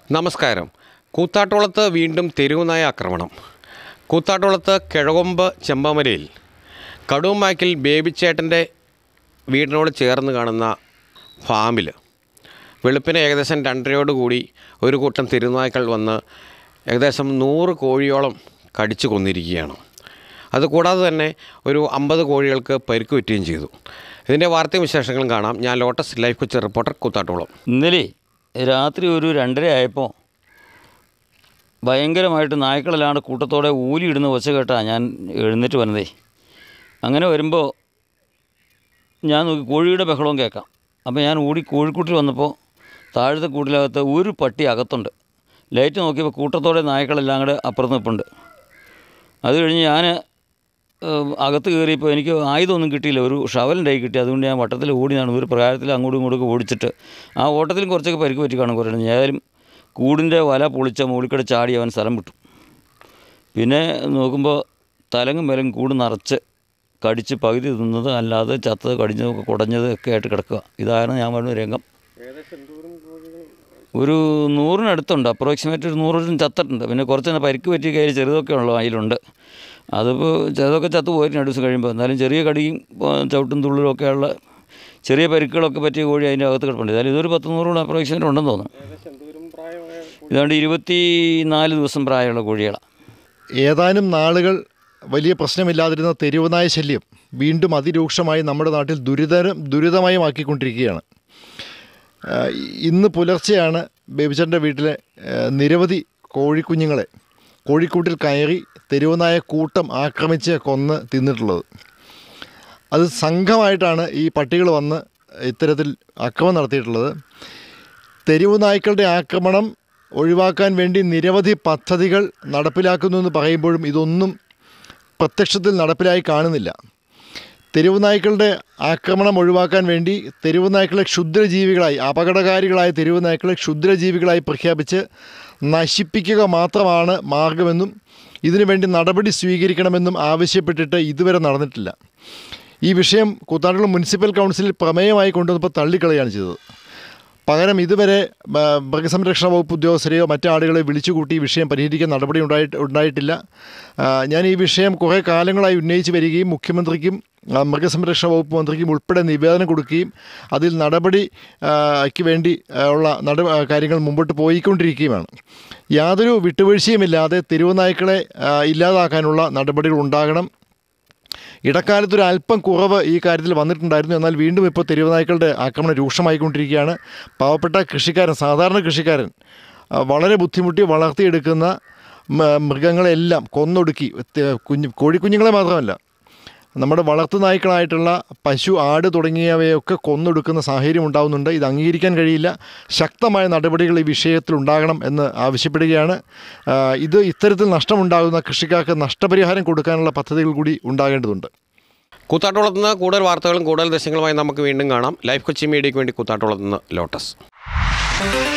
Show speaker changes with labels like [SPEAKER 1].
[SPEAKER 1] നമസ്കാരം കൂത്താട്ടോളത്ത് വീണ്ടും തെരുവുനായ ആക്രമണം കൂത്താട്ടോളത്ത് കിഴകൊമ്പ് ചെമ്പമരയിൽ കടുവമാക്കിൽ ബേബിച്ചേട്ടൻ്റെ വീടിനോട് ചേർന്ന് കാണുന്ന ഫാമിൽ വെളുപ്പിന് ഏകദേശം രണ്ടരയോടുകൂടി ഒരു കൂട്ടം തെരുവുനായ്ക്കൾ വന്ന് ഏകദേശം നൂറ് കോഴിയോളം കടിച്ചു കൊന്നിരിക്കുകയാണ് അതുകൂടാതെ തന്നെ ഒരു അമ്പത് കോഴികൾക്ക് പരിക്ക് പറ്റുകയും ചെയ്തു ഇതിൻ്റെ വാർത്തയും വിശേഷങ്ങളും കാണാം ഞാൻ lotus life Kochi reporter Koothattukulam
[SPEAKER 2] ഇന്നലെ രാത്രി ഒരു രണ്ടര ആയപ്പോൾ ഭയങ്കരമായിട്ട് നായ്ക്കളല്ലാണ്ട് കൂട്ടത്തോടെ ഊലിയിടുന്ന ഒച്ച കേട്ടാ ഞാൻ എഴുന്നേറ്റ് വന്നതേ അങ്ങനെ വരുമ്പോൾ ഞാൻ നോക്കി കോഴിയുടെ ബഹളവും കേൾക്കാം അപ്പോൾ ഞാൻ ഓടി കോഴിക്കൂട്ടിൽ വന്നപ്പോൾ താഴത്തെ കൂട്ടിലകത്ത് ഒരു പട്ടി അകത്തുണ്ട് ലൈറ്റ് നോക്കിയപ്പോൾ കൂട്ടത്തോടെ നായ്ക്കളെല്ലാം കൂടെ അപ്പുറത്ത് നിൽപ്പുണ്ട് അത് കഴിഞ്ഞ് ഞാൻ ഏഹ്, അകത്ത് കയറിയപ്പോൾ എനിക്ക് ആയുധമൊന്നും കിട്ടിയില്ല ഒരു ഷവലിൻ്റെ കൈ കിട്ടി അതുകൊണ്ട് ഞാൻ വട്ടത്തിൽ ഓടി നടന്നു ഒരു പ്രകാരത്തിൽ അങ്ങോട്ടും ഇങ്ങോട്ടും ഓടിച്ചിട്ട് ആ ഓട്ടത്തിലും കുറച്ചൊക്കെ പരിക്ക് പറ്റി കാണും കുറേ ഏതായാലും കൂടിൻ്റെ വല പൊളിച്ച മുകളിക്കട ചാടി അവൻ സ്ഥലം വിട്ടു പിന്നെ നോക്കുമ്പോൾ തലങ്ങും വിലങ്ങും കൂട് നിറച്ച് കടിച്ച് പകുതി തിന്നത് അല്ലാതെ ചത്തത് കടിഞ്ഞത് കുടഞ്ഞത് ഒക്കെ ആയിട്ട് കിടക്കുക ഇതായിരുന്നു ഞാൻ പറഞ്ഞ രംഗം ഒരു നൂറിനടുത്തുണ്ട് അപ്രോക്സിമേറ്റ് ഒരു നൂറിനും ചത്തിട്ടുണ്ട് പിന്നെ കുറച്ച് തന്നെ പരിക്ക് പറ്റിയ കയ്യിൽ ചെറുതൊക്കെ ഉള്ളു അതിലുണ്ട് അതിപ്പോൾ ചെറുതൊക്കെ ചത്ത് പോയിട്ട് രണ്ട് ദിവസം കഴിയുമ്പോൾ എന്നാലും ചെറിയ കടിയും ആ, ചവിട്ടും തുള്ളിലും ഒക്കെയുള്ള ചെറിയ പരിക്കുകളൊക്കെ പറ്റിയ കോഴി അതിൻ്റെ അകത്ത് കിടപ്പുണ്ട് ഏതായാലും ഇതൊരു പത്ത് നൂറോളം അപ്രോക്സിമേറ്റ് ഉണ്ടെന്ന് തോന്നുന്നു ഇതാണ്ട് ഇരുപത്തി നാല് ദിവസം പ്രായമുള്ള കോഴികളാണ്
[SPEAKER 3] ഏതാനും നാളുകൾ വലിയ പ്രശ്നമില്ലാതിരുന്ന തെരുവുനായ ശല്യം വീണ്ടും അതിരൂക്ഷമായി നമ്മുടെ നാട്ടിൽ ദുരിതരം ദുരിതമയമാക്കിക്കൊണ്ടിരിക്കുകയാണ് ആ, ഇന്ന് പുലർച്ചെയാണ് ബേബിച്ചൻ്റെ വീട്ടിലെ ആ, നിരവധി കോഴിക്കുഞ്ഞുങ്ങളെ കോഴിക്കൂട്ടിൽ കയറി തെരുവുനായ കൂട്ടം ആക്രമിച്ച് കൊന്ന് തിന്നിട്ടുള്ളത് അത് സംഘമായിട്ടാണ് ഈ പട്ടികൾ വന്ന് ഇത്തരത്തിൽ ആക്രമണം നടത്തിയിട്ടുള്ളത് തെരുവു നായ്ക്കളുടെ ആക്രമണം ഒഴിവാക്കാൻ വേണ്ടി നിരവധി പദ്ധതികൾ നടപ്പിലാക്കുന്നു എന്ന് പറയുമ്പോഴും ഇതൊന്നും പ്രത്യക്ഷത്തിൽ നടപ്പിലായി കാണുന്നില്ല തെരുവു നായ്ക്കളുടെ ആക്രമണം ഒഴിവാക്കാൻ വേണ്ടി തെരുവു നായ്ക്കളെ ക്ഷുദ്രജീവികളായി അപകടകാരികളായ തെരുവു നായ്ക്കളെ ക്ഷുദ്രജീവികളായി പ്രഖ്യാപിച്ച് നശിപ്പിക്കുക മാത്രമാണ് മാർഗമെന്നും ഇതിനുവേണ്ടി നടപടി സ്വീകരിക്കണമെന്നും ആവശ്യപ്പെട്ടിട്ട് ഇതുവരെ നടന്നിട്ടില്ല ഈ വിഷയം കൂത്താട്ടുള്ള മുനിസിപ്പൽ കൗൺസിലിൽ പ്രമേയമായി കൊണ്ടുവന്നപ്പോൾ തള്ളിക്കളയാണ് ചെയ്തത് പകരം ഇതുവരെ ആ, മൃഗസംരക്ഷണ വകുപ്പ് ഉദ്യോഗസ്ഥരെയോ മറ്റാളുകളെ വിളിച്ചുകൂട്ടി ഈ വിഷയം പരിഹരിക്കാൻ നടപടി ഉണ്ടായിട്ട് ഉണ്ടായിട്ടില്ല ആ, ഞാൻ ഈ വിഷയം കുറേ കാലങ്ങളായി ഉന്നയിച്ച് വരികയും മുഖ്യമന്ത്രിക്കും ആ, മൃഗസംരക്ഷണ വകുപ്പ് മന്ത്രിക്കും ഉൾപ്പെടെ നിവേദനം കൊടുക്കുകയും അതിൽ നടപടി ആ, ക്ക് വേണ്ടി ആ, ഉള്ള നട ആ, കാര്യങ്ങൾ മുമ്പോട്ട് പോയിക്കൊണ്ടിരിക്കുകയുമാണ് യാതൊരു വിട്ടുവീഴ്ചയുമില്ലാതെ തെരുവുനായ്ക്കളെ ആ, ഇല്ലാതാക്കാനുള്ള നടപടികൾ ഉണ്ടാകണം ഇടക്കാലത്ത് ഒരു അല്പം കുറവ് ഈ കാര്യത്തിൽ വന്നിട്ടുണ്ടായിരുന്നു എന്നാൽ വീണ്ടും ഇപ്പോൾ തെരുവുനായ്ക്കളുടെ ആക്രമണം രൂക്ഷമായിക്കൊണ്ടിരിക്കുകയാണ് പാവപ്പെട്ട കൃഷിക്കാരൻ സാധാരണ കൃഷിക്കാരൻ ആ, വളരെ ബുദ്ധിമുട്ടി വളർത്തിയെടുക്കുന്ന മ- മൃഗങ്ങളെല്ലാം കൊന്നൊടുക്കി തെ- കുഞ്ഞു കോഴിക്കുഞ്ഞുങ്ങളെ മാത്രമല്ല നമ്മുടെ വളർത്തു നായ്ക്കളായിട്ടുള്ള പശു ആട് തുടങ്ങിയവയൊക്കെ കൊന്നൊടുക്കുന്ന സാഹചര്യം ഉണ്ടാകുന്നുണ്ട് ഇത് അംഗീകരിക്കാൻ കഴിയില്ല ശക്തമായ നടപടികൾ ഈ വിഷയത്തിൽ ഉണ്ടാകണം എന്ന് ആവശ്യപ്പെടുകയാണ് ആ, ഇത് ഇത്തരത്തിൽ നഷ്ടമുണ്ടാകുന്ന കൃഷിക്കാർക്ക് നഷ്ടപരിഹാരം കൊടുക്കാനുള്ള പദ്ധതികൾ കൂടി ഉണ്ടാകേണ്ടതുണ്ട്
[SPEAKER 1] കൂത്താട്ടോളത്ത് നിന്ന് കൂടുതൽ വാർത്തകളും കൂടുതൽ ദൃശ്യങ്ങളുമായി നമുക്ക് വീണ്ടും കാണാം ലൈഫ് കൊച്ചി മീഡിയയ്ക്ക് വേണ്ടി കൂത്താട്ടോളത്ത് നിന്ന് ലോട്ടസ്